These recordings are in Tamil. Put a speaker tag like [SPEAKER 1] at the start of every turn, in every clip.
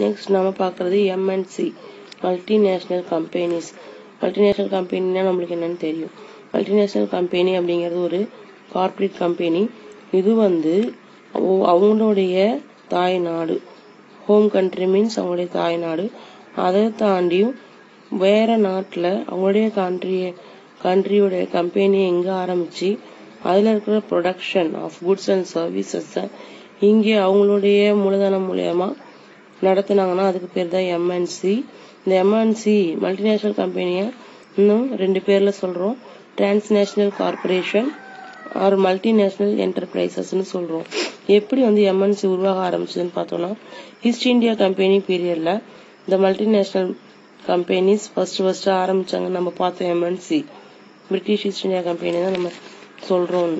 [SPEAKER 1] நெக்ஸ்ட் நம்ம பார்க்குறது எம்என்சி மல்டிநேஷ்னல் கம்பெனிஸ் மல்டிநேஷ்னல் கம்பெனினா நம்மளுக்கு என்னன்னு தெரியும் மல்டிநேஷ்னல் கம்பெனி அப்படிங்கிறது ஒரு கார்ப்பரேட் கம்பெனி இது வந்து அவ- அவங்களுடைய தாய் நாடு ஹோம் கண்ட்ரி மீன்ஸ் அவங்களுடைய தாய் நாடு அதை தாண்டியும் வேற நாட்டில் அவங்களுடைய கண்ட்ரிய கண்ட்ரியோடைய கம்பெனியை எங்கே ஆரம்பிச்சு அதில் இருக்கிற ப்ரொடக்ஷன் ஆஃப் குட்ஸ் அண்ட் சர்வீசஸை இங்கே அவங்களுடைய மூலதனம் மூலயமா நடத்துனாங்கன்னா அதுக்கு பேர் தான் எம்என்சி இந்த எம்என்சி மல்டிநேஷனல் கம்பெனியை இன்னும் ரெண்டு பேர்ல சொல்றோம் டிரான்ஸ்நேஷனல் கார்பரேஷன் ஆர் மல்டிநேஷனல் என்டர்பிரைசஸ்னு சொல்றோம் எப்படி வந்து எம்என்சி உருவாக ஆரம்பிச்சதுன்னு பார்த்தோம்னா ஈஸ்ட் இந்தியா கம்பெனி பீரியட்ல இந்த மல்டிநேஷனல் கம்பெனிஸ் ஃபர்ஸ்ட் ஃபர்ஸ்ட் ஆரம்பிச்சாங்க நம்ம பார்த்தோம் MNC British East India company தான் நம்ம சொல்றோம்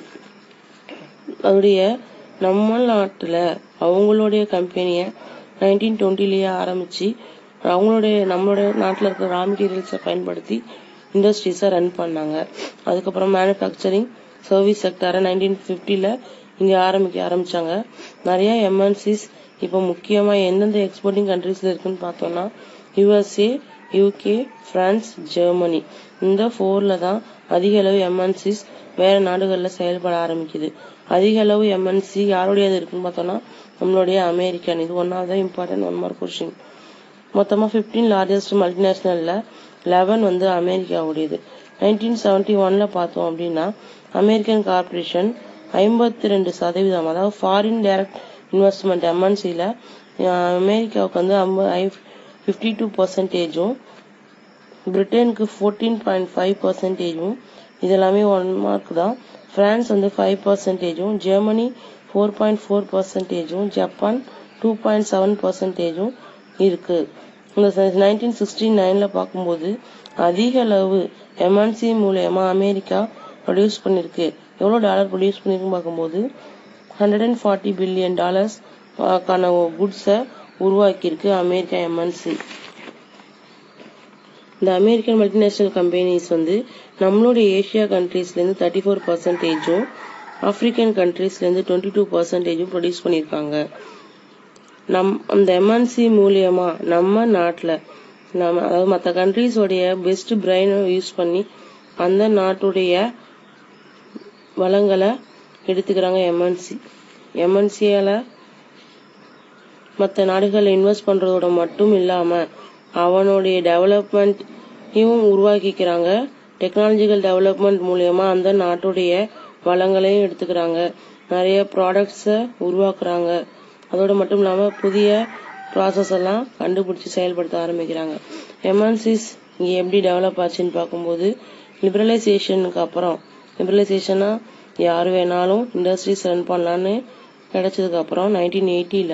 [SPEAKER 1] அதோடைய நம்ம நாட்டுல அவங்களுடைய கம்பெனியை நைன்டீன் டுவெண்ட்டிலேயே ஆரம்பிச்சு அவங்களுடைய நம்மளுடைய நாட்டில் இருக்கிற ரா மெட்டீரியல்ஸை பயன்படுத்தி இண்டஸ்ட்ரீஸை ரன் பண்ணாங்க அதுக்கப்புறம் மேனுஃபேக்சரிங் சர்வீஸ் செக்டரை நைன்டீன் ஃபிஃப்டியில் இங்கே ஆரம்பிக்க ஆரம்பிச்சாங்க நிறைய எம்என்சிஸ் இப்போ முக்கியமாக எந்தெந்த எக்ஸ்போர்ட்டிங் கண்ட்ரீஸில் இருக்குன்னு பார்த்தோம்னா யுஎஸ்ஏ யூகே பிரான்ஸ் ஜெர்மனி இந்த ஃபோரில் தான் அதிக அளவு எம்என்சிஸ் வேற நாடுகளில் செயல்பட ஆரம்பிக்குது அதிக அளவு எம்என்சி யாருடையது இருக்குன்னு பார்த்தோம்னா நம்மளுடைய அமெரிக்கன் இது one of the important one mark question மொத்தமாக ஃபிஃப்டீன் லார்ஜஸ்ட் மல்டிநேஷ்னலில் லெவன் வந்து அமெரிக்காவுடையது நைன்டீன் செவன்டி ஒன்ல பார்த்தோம் அப்படின்னா அமெரிக்கன் கார்பரேஷன் ஐம்பத்தி ரெண்டு சதவீதம் அதாவது ஃபாரின் டைரக்ட் இன்வெஸ்ட்மெண்ட் எம்என்சியில் அமெரிக்காவுக்கு வந்து ஃபிஃப்டி டூ பர்சன்டேஜும் பிரிட்டனுக்கு ஃபோர்டீன் பாயிண்ட் ஃபைவ் பர்சன்டேஜும் இது எல்லாமே ஒன் மார்க் தான் பிரான்ஸ் வந்து ஃபைவ் பர்சன்டேஜும் ஜெர்மனி ஃபோர் பாயிண்ட் ஃபோர் பர்சன்டேஜும் ஜப்பான் டூ பாயிண்ட் செவன் பர்சன்டேஜும் இருக்கு இந்த நைன்டீன் சிக்ஸ்டி நைன்ல பார்க்கும்போது அதிக அளவு எம்என்சி மூலயமா அமெரிக்கா ப்ரொடியூஸ் பண்ணிருக்கு எவ்வளோ டாலர் ப்ரொடியூஸ் பண்ணிருக்குன்னு பார்க்கும்போது hundred and forty billion dollars கான குட்ஸை உருவாக்கியிருக்கு அமெரிக்கா எம்என்சி இந்த அமெரிக்கன் மல்டிநேஷனல் கம்பெனிஸ் வந்து நம்மளுடைய ஏஷியா கண்ட்ரீஸ்லேருந்து தேர்ட்டி ஃபோர் பர்சன்டேஜும் ஆப்பிரிக்கன் கண்ட்ரீஸ்லேருந்து டுவெண்ட்டி டூ பர்சன்டேஜும் ப்ரொடியூஸ் பண்ணியிருக்காங்க நம் அந்த எம்என்சி மூலியமா நம்ம நாட்டில் நம்ம அதாவது மற்ற கண்ட்ரீஸோடைய பெஸ்ட் பிரெயினை யூஸ் பண்ணி அந்த நாட்டுடைய வளங்களை எடுத்துக்கிறாங்க எம்என்சி எம்என்சியால மற்ற நாடுகளில் இன்வெஸ்ட் பண்றதோட மட்டும் இல்லாம அவனுடைய டெவலப்மெண்ட்டையும் உருவாக்கிக்கிறாங்க டெக்னாலஜிக்கல் டெவலப்மெண்ட் மூலியமா அந்த நாட்டுடைய வளங்களையும் எடுத்துக்கிறாங்க நிறைய ப்ராடக்ட்ஸை உருவாக்குறாங்க அதோட மட்டும் இல்லாம புதிய ப்ராசஸ் எல்லாம் கண்டுபிடிச்சு செயல்படுத்த ஆரம்பிக்கிறாங்க எம்என்சிஸ் இங்க எப்படி டெவலப் ஆச்சுன்னு பார்க்கும்போது லிபரலைசேஷனுக்கு அப்புறம் லிபரலைசேஷனா யார் வேணாலும் இண்டஸ்ட்ரீஸ் ரன் பண்ணலான்னு கிடைச்சதுக்கு அப்புறம் நைன்டீன் எயிட்டியில்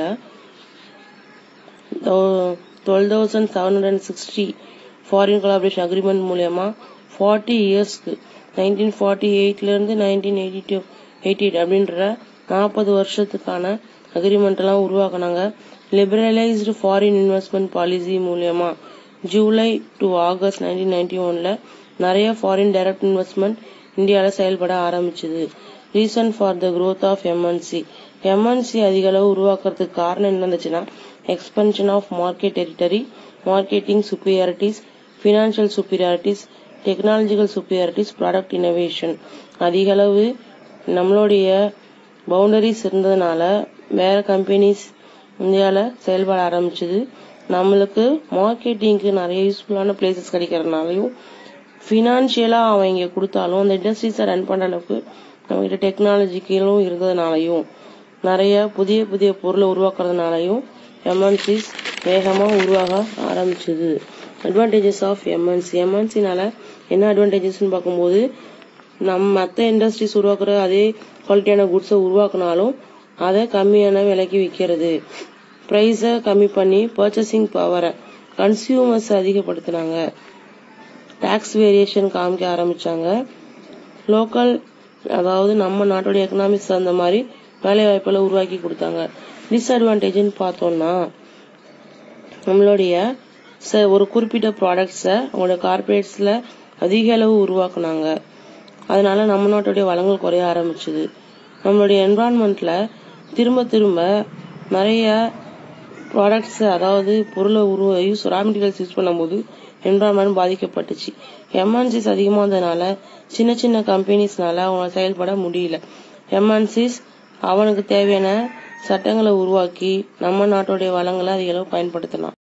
[SPEAKER 1] twelve thousand seven hundred and sixty foreign collaboration agreement மூலயமா ஃபார்ட்டி இயர்ஸ்க்கு நைன்டீன் ஃபார்ட்டி எயிட்லேருந்து nineteen eighty to eighty eight அப்படின்ற நாற்பது வருஷத்துக்கான அக்ரிமெண்ட் எல்லாம் உருவாக்குனாங்க லிபரலைஸ்டு ஃபாரின் இன்வெஸ்ட்மெண்ட் பாலிசி மூலயமா July to August nineteen ninety ஒன்ல நிறைய ஃபாரின் டைரக்ட் இன்வெஸ்ட்மெண்ட் இந்தியாவில் செயல்பட ஆரம்பிச்சது reason for the growth of MNC MNC அதிக அளவு உருவாக்குறதுக்கு காரணம் என்ன இருந்துச்சுன்னா expansion of market territory marketing superiorities financial superiorities technological superiorities product innovation அதிக அளவு நம்மளுடைய பவுண்டரிஸ் இருந்ததுனால வேற கம்பெனிஸ் இந்தியாவில் செயல்பட ஆரம்பிச்சது நம்மளுக்கு மார்க்கெட்டிங்க்கு நிறைய யூஸ்ஃபுல்லான பிளேசஸ் கிடைக்கிறதுனாலையும் ஃபினான்ஷியலாக அவன் இங்கே கொடுத்தாலும் அந்த இண்டஸ்ட்ரீஸை ரன் பண்ணுற அளவுக்கு நம்மகிட்ட டெக்னாலஜிக்கலும் இருந்ததுனாலையும் நிறைய புதிய புதிய பொருளை உருவாக்குறதுனாலையும் எம்என்சிஸ் வேகமாக உருவாக ஆரம்பிச்சது அட்வான்டேஜஸ் ஆஃப் எம்என்சி எம்என்சினால என்ன அட்வான்டேஜஸ்னு பார்க்கும்போது நம்ம மற்ற இண்டஸ்ட்ரீஸ் உருவாக்குற அதே குவாலிட்டியான குட்ஸை உருவாக்குனாலும் அதை கம்மியான விலைக்கு விற்கிறது ப்ரைஸை கம்மி பண்ணி பர்ச்சேசிங் பவரை கன்சியூமர்ஸ் அதிகப்படுத்தினாங்க டாக்ஸ் வேரியேஷன் காமிக்க ஆரம்பிச்சாங்க லோக்கல் அதாவது நம்ம நாட்டுடைய எக்கனாமிக்ஸ் அந்த மாதிரி வேலை வாய்ப்புகளை உருவாக்கி கொடுத்தாங்க டிஸ்அட்வான்டேஜ்னு பார்த்தோம்னா நம்மளுடைய ச- ஒரு குறிப்பிட்ட ப்ராடக்ட்ஸை அவங்களோட கார்பரேட்ஸில் அதிக அளவு உருவாக்குனாங்க அதனால நம்ம நாட்டுடைய வளங்கள் குறைய ஆரம்பிச்சது நம்மளுடைய என்வரான்மெண்ட்ல திரும்ப திரும்ப நிறைய ப்ராடக்ட்ஸ் அதாவது பொருளை உருவ யூஸ் ரா மெட்டீரியல்ஸ் யூஸ் பண்ணும்போது என்வரான்மெண்ட் பாதிக்கப்பட்டுச்சு எம்என்சிஸ் அதிகமாக இருந்ததுனால சின்ன சின்ன கம்பெனிஸ்னால அவங்க செயல்பட முடியல எம்என்சிஸ் அவனுக்கு தேவையான சட்டங்களை உருவாக்கி நம்ம நாட்டுடைய வளங்களை அதிக அளவு பயன்படுத்தலாம்